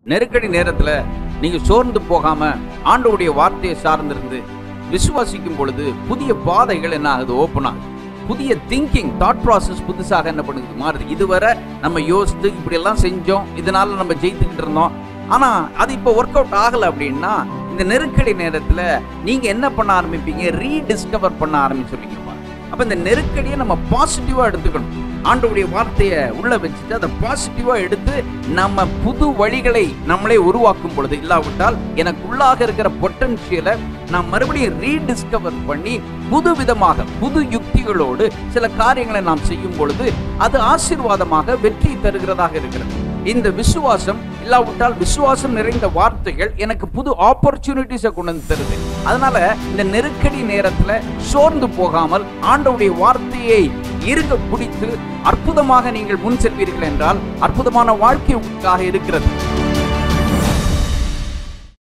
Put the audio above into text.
நெருக்கடி நேரத்துல நீங்க சோர்ந்து போகாம ஆண்டவருடைய வார்த்தையை சார்ந்திருந்து விசுவாசிக்கும் பொழுது புதிய பாதைகள் என்ன ஆகுது ஓப்பன் ஆகுது புதிய திங்கிங் தாட் ப்ராசஸ் புதுசாக என்ன பண்ணுது மாறுது இதுவரை நம்ம யோசித்து இப்படி எல்லாம் செஞ்சோம் இதனால நம்ம ஜெயித்துக்கிட்டு இருந்தோம் ஆனா அது இப்போ ஒர்க் அவுட் ஆகல அப்படின்னா இந்த நெருக்கடி நேரத்துல நீங்க என்ன பண்ண ஆரம்பிப்பீங்க ரீடிஸ்கவர் பண்ண ஆரம்பிச்சிருவீங்க அப்ப இந்த நெருக்கடியை நம்ம பாசிட்டிவா எடுத்துக்கணும் ஆண்டவருடைய வார்த்தையை உள்ள வச்சுட்டு அதை பாசிட்டிவா எடுத்து நம்ம புது வழிகளை நம்மளே உருவாக்கும் பொழுது இல்லாவிட்டால் எனக்குள்ளாக இருக்கிற பொட்டன்ஷியலை நான் மறுபடியும் ரீடிஸ்கவர் பண்ணி புது விதமாக புது யுக்திகளோடு சில காரியங்களை நாம் செய்யும் பொழுது அது ஆசீர்வாதமாக வெற்றி தருகிறதாக இருக்கிறது இந்த விசுவாசம் இல்லாவிட்டால் விசுவாசம் நிறைந்த வார்த்தைகள் எனக்கு புது ஆப்பர்ச்சுனிட்டிஸை கொண்டு வந்து தருது அதனால இந்த நெருக்கடி நேரத்துல சோர்ந்து போகாமல் ஆண்டவருடைய வார்த்தையை இருக பிடித்து அற்புதமாக நீங்கள் முன் செல்வீர்கள் என்றால் அற்புதமான வாழ்க்கை உங்களுக்காக இருக்கிறது